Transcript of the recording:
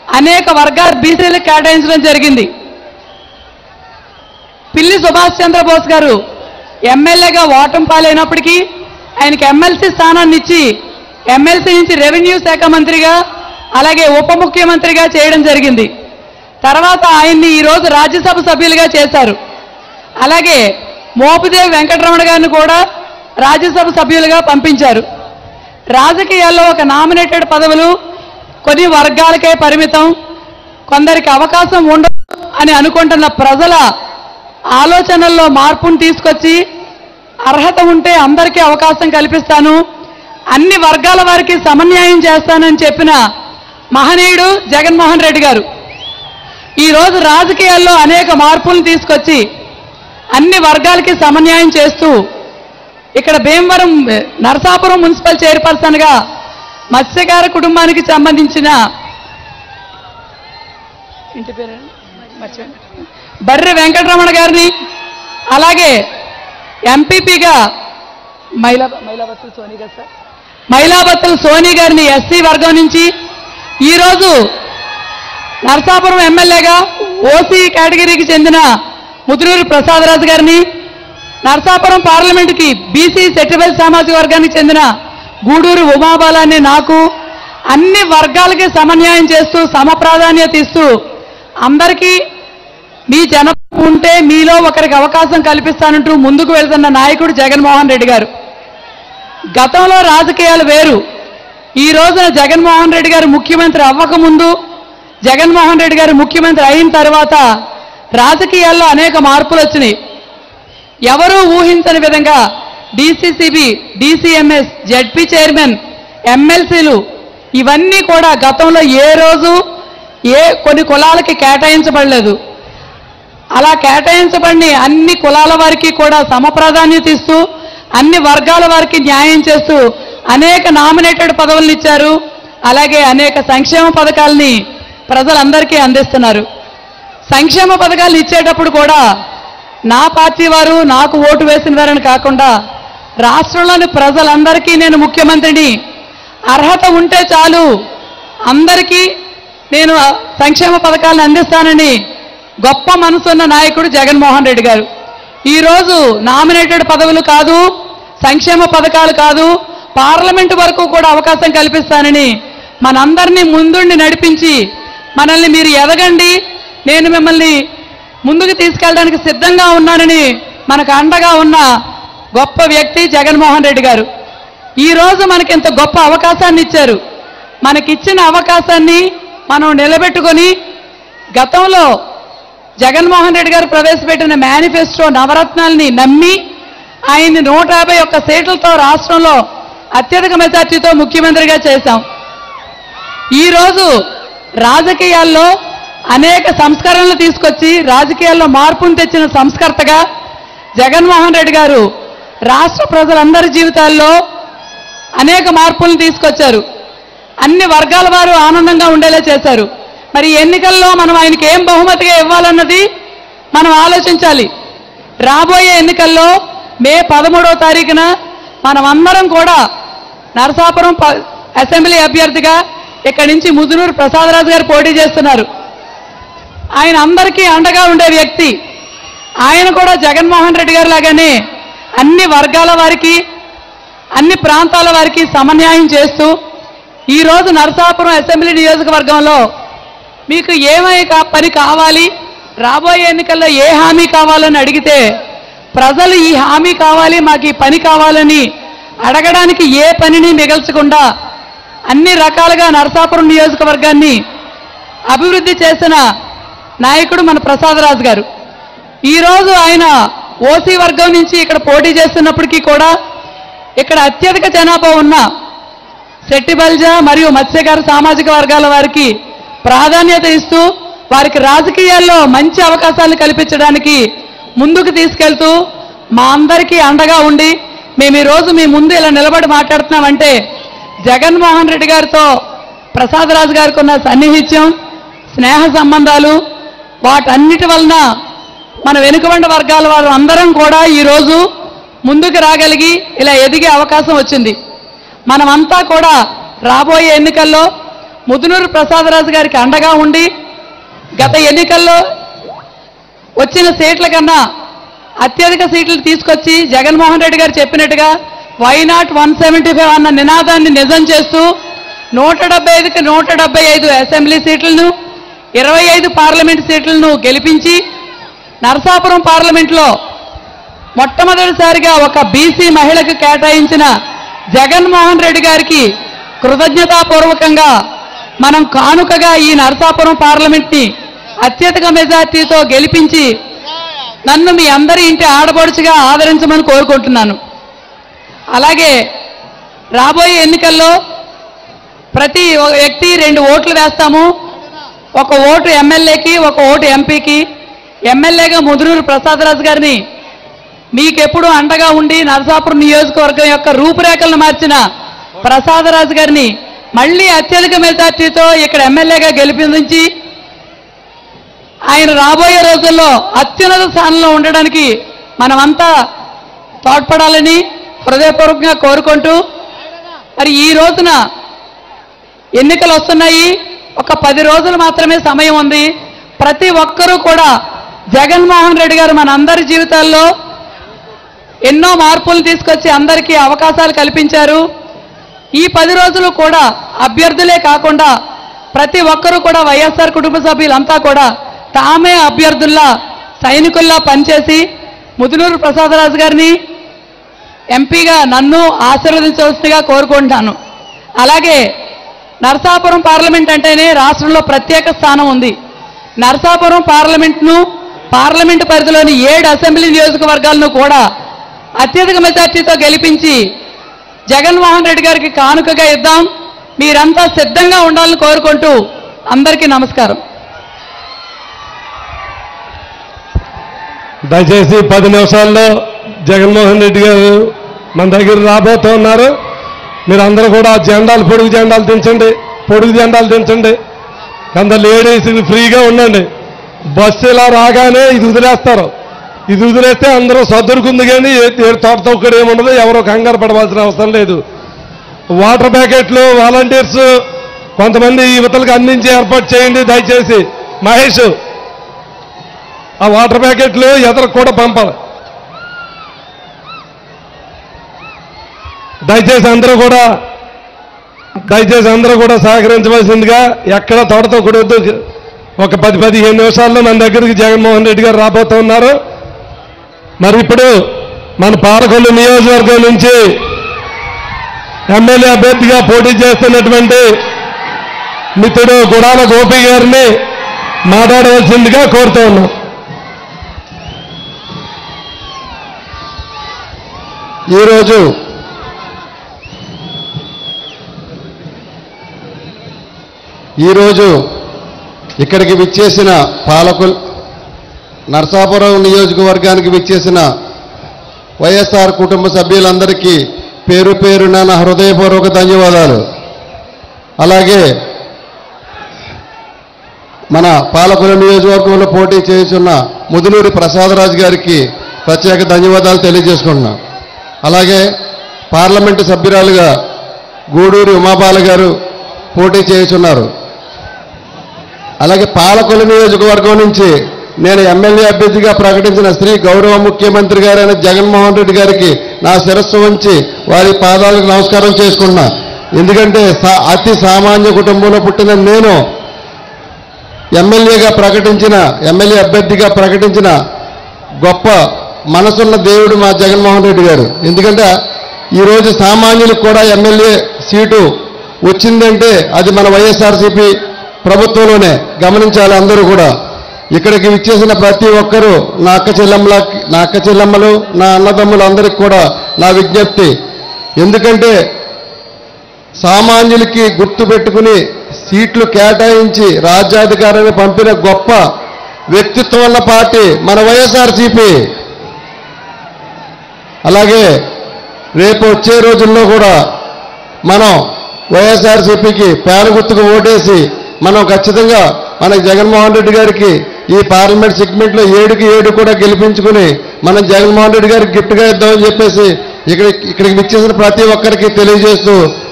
అనేక వర్గాల బీసీలకు కేటాయించడం జరిగింది పిల్లి సుభాష్ చంద్రబోస్ గారు ఎమ్మెల్యేగా ఓటం పాలైనప్పటికీ ఆయనకి ఎమ్మెల్సీ స్థానాన్ని ఇచ్చి ఎమ్మెల్సీ నుంచి రెవెన్యూ శాఖ మంత్రిగా అలాగే ఉప ముఖ్యమంత్రిగా చేయడం జరిగింది తర్వాత ఆయన్ని ఈరోజు రాజ్యసభ సభ్యులుగా చేశారు అలాగే మోపిదేవి వెంకటరమణ గారిని కూడా రాజ్యసభ సభ్యులుగా పంపించారు రాజకీయాల్లో ఒక నామినేటెడ్ పదవులు కొన్ని వర్గాలకే పరిమితం కొందరికి అవకాశం ఉండదు అని అనుకుంటున్న ప్రజల ఆలోచనల్లో మార్పును తీసుకొచ్చి అర్హత ఉంటే అందరికీ అవకాశం కల్పిస్తాను అన్ని వర్గాల వారికి సమన్యాయం చేస్తానని చెప్పిన మహనీయుడు జగన్మోహన్ రెడ్డి గారు ఈరోజు రాజకీయాల్లో అనేక మార్పులను తీసుకొచ్చి అన్ని వర్గాలకి సమన్యాయం చేస్తూ ఇక్కడ భీమవరం నరసాపురం మున్సిపల్ చైర్పర్సన్గా మత్స్యకార కుటుంబానికి సంబంధించిన ఇంటి పేరు మర్చిపోయాను. బర్రె వెంకటరమణ గారిని అలాగే ఎంపీపీగా మైలా మైలాబత్తుల సోనీ గారు సార్ మైలాబత్తుల సోనీ గారిని ఎస్సీ వర్గం నుంచి ఈరోజు నరసాపురం ఎమ్మెల్యేగా ఓసీ కేటగిరీకి చెందిన ముదునూరి ప్రసాదరాజు గారిని నరసాపురం పార్లమెంటుకి బీసీ సెటిబల్ సామాజిక వర్గానికి చెందిన గూడూరు ఉమాబాలాన్ని నాకు అన్ని వర్గాలకి సమన్యాయం చేస్తూ సమప్రాధాన్యత ఇస్తూ అందరికీ మీ జనం ఉంటే మీలో ఒకరికి అవకాశం కల్పిస్తానంటూ ముందుకు వెళ్తున్న నాయకుడు జగన్మోహన్ రెడ్డి గారు గతంలో రాజకీయాలు వేరు ఈ రోజున జగన్మోహన్ రెడ్డి గారు ముఖ్యమంత్రి అవ్వకముందు జగన్మోహన్ రెడ్డి గారు ముఖ్యమంత్రి అయిన తర్వాత రాజకీయాల్లో అనేక మార్పులు వచ్చినాయి ఎవరూ ఊహించని విధంగా డీసీసీబీ డీసీఎంఎస్ జెడ్పీ చైర్మన్ ఎమ్మెల్సీలు ఇవన్నీ కూడా గతంలో ఏ రోజు ఏ కొన్ని కులాలకి కేటాయించబడలేదు అలా కేటాయించబడిన అన్ని కులాల వారికి కూడా సమప్రాధాన్యత ఇస్తూ అన్ని వర్గాల వారికి న్యాయం చేస్తూ అనేక నామినేటెడ్ పదవులను ఇచ్చారు అలాగే అనేక సంక్షేమ పథకాలని ప్రజలందరికీ అందిస్తున్నారు సంక్షేమ పథకాలు ఇచ్చేటప్పుడు కూడా నా పార్టీ వారు నాకు ఓటు వేసిన వారని కాకుండా రాష్ట్రంలోని ప్రజలందరికీ నేను ముఖ్యమంత్రిని అర్హత ఉంటే చాలు అందరికీ నేను ఆ సంక్షేమ పథకాలను అందిస్తానని గొప్ప మనసున్న నాయకుడు జగన్మోహన్ రెడ్డి గారు ఈరోజు నామినేటెడ్ పదవులు కాదు సంక్షేమ పథకాలు కాదు పార్లమెంటు వరకు కూడా అవకాశం కల్పిస్తానని మనందరినీ ముందుండి నడిపించి మనల్ని మీరు ఎదగండి నేను మిమ్మల్ని ముందుకు తీసుకెళ్ళడానికి సిద్ధంగా ఉన్నానని మనకు అండగా ఉన్న గొప్ప వ్యక్తి జగన్మోహన్ రెడ్డి గారు ఈ రోజు మనకి ఇంత గొప్ప అవకాశాన్ని ఇచ్చారు మనకిచ్చిన అవకాశాన్ని మనం నిలబెట్టుకొని గతంలో జగన్మోహన్ రెడ్డి గారు ప్రవేశపెట్టిన మేనిఫెస్టో నవరత్నాల్ని నమ్మి ఆయన్ని నూట యాభై ఒక్క సీట్లతో రాష్ట్రంలో అత్యధిక మెజార్టీతో ముఖ్యమంత్రిగా చేశాం ఈరోజు రాజకీయాల్లో అనేక సంస్కరణలు తీసుకొచ్చి రాజకీయాల్లో మార్పును తెచ్చిన సంస్కర్తగా జగన్మోహన్ రెడ్డి గారు రాష్ట్ర ప్రజలందరి జీవితాల్లో అనేక మార్పులను తీసుకొచ్చారు అన్ని వర్గాల వారు ఆనందంగా ఉండేలా చేశారు మరి ఎన్నికల్లో మనం ఆయనకి ఏం బహుమతిగా ఇవ్వాలన్నది మనం ఆలోచించాలి రాబోయే ఎన్నికల్లో మే పదమూడవ తారీఖున మనమందరం కూడా నరసాపురం ప- అసెంబ్లీ అభ్యర్థిగా ఇక్కడి నుంచి ముదునూరు ప్రసాదరాజు గారు పోటీ చేస్తున్నారు ఆయన అందరికీ అండగా ఉండే వ్యక్తి ఆయన కూడా జగన్మోహన్ రెడ్డి గారు లాగానే అన్ని వర్గాల వారికి అన్ని ప్రాంతాల వారికి సమన్యాయం చేస్తూ ఈరోజు నరసాపురం అసెంబ్లీ నియోజకవర్గంలో మీకు ఏమై కా- పని కావాలి రాబోయే ఎన్నికల్లో ఏ హామీ కావాలని అడిగితే ప్రజలు ఈ హామీ కావాలి మాకు ఈ పని కావాలని అడగడానికి ఏ పనిని మిగల్చకుండా అన్ని రకాలుగా నరసాపురం నియోజకవర్గాన్ని అభివృద్ధి చేసిన నాయకుడు మన ప్రసాదరాజు గారు ఈరోజు ఆయన ఓసీ వర్గం నుంచి ఇక్కడ పోటీ చేస్తున్నప్పటికీ కూడా ఇక్కడ అత్యధిక జనాభా ఉన్న శెట్టిబల్జ మరియు మత్స్యకార సామాజిక వర్గాల వారికి ప్రాధాన్యత ఇస్తూ వారికి రాజకీయాల్లో మంచి అవకాశాలు కల్పించడానికి ముందుకు తీసుకెళ్తూ మా అందరికీ అండగా ఉండి మేము ఈరోజు మీ ముందు ఇలా నిలబడి మాట్లాడుతున్నామంటే జగన్మోహన్ రెడ్డి గారితో ప్రసాదరాజు గారికి ఉన్న సన్నిహిత్యం స్నేహ సంబంధాలు వాటన్నిటి వలన మన వెనుకబండ వర్గాల వారు అందరం కూడా ఈరోజు ముందుకు రాగలిగి ఇలా ఎదిగే అవకాశం వచ్చింది మనమంతా కూడా రాబోయే ఎన్నికల్లో ముదునూరు ప్రసాదరాజు గారికి అండగా ఉండి గత ఎన్నికల్లో వచ్చిన సీట్ల కన్నా అత్యధిక సీట్లు తీసుకొచ్చి జగన్మోహన్ రెడ్డి గారు చెప్పినట్టుగా why not one seventy five అన్న నినాదాన్ని నిజం చేస్తూ నూట డెబ్బై ఐదుకి నూట డెబ్బై ఐదు అసెంబ్లీ సీట్లను ఇరవై ఐదు పార్లమెంట్ సీట్లను గెలిపించి నరసాపురం పార్లమెంట్లో మొట్టమొదటిసారిగా ఒక బీసీ మహిళకు కేటాయించిన జగన్మోహన్ రెడ్డి గారికి కృతజ్ఞతాపూర్వకంగా మనం కానుకగా ఈ నరసాపురం పార్లమెంట్ని అత్యధిక మెజార్టీతో గెలిపించి నన్ను మీ అందరి ఇంటి ఆడపడుచుగా ఆదరించమని కోరుకుంటున్నాను అలాగే రాబోయే ఎన్నికల్లో ప్రతి ఒ- వ్యక్తి రెండు ఓట్లు వేస్తాము ఒక ఓటు ఎమ్మెల్యేకి ఒక ఓటు ఎంపీకి ఎమ్మెల్యేగా ముదునూరు ప్రసాదరాజు గారిని మీకెప్పుడు అండగా ఉండి నరసాపురం నియోజకవర్గం యొక్క రూపురేఖలను మార్చిన ప్రసాదరాజు గారిని మళ్ళీ అత్యధిక మెజార్టీతో ఇక్కడ ఎమ్మెల్యేగా గెలిపించి ఆయన రాబోయే రోజుల్లో అత్యున్నత స్థానంలో ఉండడానికి మనమంతా తోడ్పడాలని హృదయపూర్వకంగా కోరుకుంటూ మరి ఈ రోజున ఎన్నికలు వస్తున్నాయి ఒక పది రోజులు మాత్రమే సమయం ఉంది ప్రతి ఒక్కరూ కూడా జగన్మోహన్ రెడ్డి గారు మన అందరి జీవితాల్లో ఎన్నో మార్పులు తీసుకొచ్చి అందరికీ అవకాశాలు కల్పించారు ఈ పది రోజులు కూడా అభ్యర్థులే కాకుండా ప్రతి ఒక్కరూ కూడా వైఎస్ఆర్ కుటుంబ సభ్యులంతా కూడా తామే అభ్యర్థుల్లా సైనికుల్లా పనిచేసి ముదునూరు ప్రసాదరాజు గారిని ఎంపీగా నన్ను ఆశీర్వదించవలసిందిగా కోరుకుంటున్నాను అలాగే నరసాపురం పార్లమెంట్ అంటేనే రాష్ట్రంలో ప్రత్యేక స్థానం ఉంది నరసాపురం పార్లమెంట్ను పార్లమెంటు పరిధిలోని ఏడు అసెంబ్లీ నియోజకవర్గాలను కూడా అత్యధిక మెజార్టీతో గెలిపించి జగన్మోహన్ రెడ్డి గారికి కానుకగా ఇద్దాం మీరంతా సిద్ధంగా ఉండాలని కోరుకుంటూ అందరికీ నమస్కారం దయచేసి పది నిమిషాల్లో జగన్మోహన్ రెడ్డి గారు మన దగ్గర రాబోతూ ఉన్నారు మీరు అందరూ కూడా జెండాలు పొడుగు జెండాలు దించండి పొడుగు జెండాలు దించండి కొంత లేడీస్ ఫ్రీగా ఉండండి బస్సు ఇలా రాగానే ఇది వదిలేస్తారు ఇది వదిలేస్తే అందరూ సర్దురుకుంది కానీ ఏ ఏ తోట తొక్కడు ఏముండదు ఎవరో కంగారు పడవలసిన అవసరం లేదు వాటర్ ప్యాకెట్లు వాలంటీర్స్ కొంతమంది యువతలకు అందించి ఏర్పాటు చేయండి దయచేసి మహేష్ ఆ వాటర్ ప్యాకెట్లు ఎదరకు కూడా పంపాలి దయచేసి అందరూ కూడా దయచేసి అందరూ కూడా సహకరించవలసిందిగా ఎక్కడ తోటతో కూడవద్దు ఒక పది పదిహేను నిమిషాల్లో మన దగ్గరికి జగన్మోహన్ రెడ్డి గారు రాబోతూ ఉన్నారు మరి ఇప్పుడు మన పాలకొల్లు నియోజకవర్గం నుంచి ఎమ్మెల్యే అభ్యర్థిగా పోటీ చేస్తున్నటువంటి మిత్రుడు గుడాల గోపి గారిని మాట్లాడవలసిందిగా కోరుతూ ఉన్నాం ఈరోజు ఈరోజు ఇక్కడికి విచ్చేసిన పాలకులు నర్సాపురం నియోజకవర్గానికి విచ్చేసిన వైఎస్ఆర్ కుటుంబ సభ్యులందరికీ పేరు పేరున నా హృదయపూర్వక ధన్యవాదాలు అలాగే మన పాలకుల నియోజకవర్గంలో పోటీ చేస్తున్న ముదునూరి ప్రసాదరాజు గారికి ప్రత్యేక ధన్యవాదాలు తెలియజేసుకుంటున్నాం అలాగే పార్లమెంటు సభ్యురాలుగా గూడూరి ఉమాబాల గారు పోటీ చేస్తున్నారు అలాగే పాలకొల నియోజకవర్గం నుంచి నేను ఎమ్మెల్యే అభ్యర్థిగా ప్రకటించిన శ్రీ గౌరవ ముఖ్యమంత్రి గారైన జగన్మోహన్ రెడ్డి గారికి నా శిరస్సు ఉంచి వారి పాదాలకు నమస్కారం చేసుకున్నా ఎందుకంటే సా- అతి సామాన్య కుటుంబంలో పుట్టిన నేను ఎమ్మెల్యేగా ప్రకటించిన ఎమ్మెల్యే అభ్యర్థిగా ప్రకటించిన గొప్ప మనసున్న దేవుడు మా జగన్మోహన్ రెడ్డి గారు ఎందుకంటే ఈరోజు సామాన్యులకు కూడా ఎమ్మెల్యే సీటు వచ్చిందంటే అది మన వైఎస్ఆర్సీపీ ప్రభుత్వంలోనే గమనించాలి అందరూ కూడా ఇక్కడికి విచ్చేసిన ప్రతి ఒక్కరూ నా అక్క చెల్లెమ్మల నా అక్క చెల్లెమ్మలు నా అన్నదమ్ములు అందరికి కూడా నా విజ్ఞప్తి ఎందుకంటే సామాన్యులకి గుర్తు పెట్టుకుని సీట్లు కేటాయించి రాజ్యాధికారాన్ని పంపిన గొప్ప వ్యక్తిత్వం ఉన్న పార్టీ మన వైఎస్ఆర్సీపీ అలాగే రేపు వచ్చే రోజుల్లో కూడా మనం వైఎస్ఆర్సీపీకి పేర గుర్తుకు ఓటేసి మనం ఖచ్చితంగా మన జగన్మోహన్ రెడ్డి గారికి ఈ పార్లమెంట్ సెగ్మెంట్లో ఏడుకి ఏడు కూడా గెలిపించుకుని మనం జగన్మోహన్ రెడ్డి గారికి గిఫ్ట్గా ఇద్దామని చెప్పేసి ఇక్కడ ఇక్కడికి విచ్చేసిన ప్రతి ఒక్కరికి తెలియజేస్తూ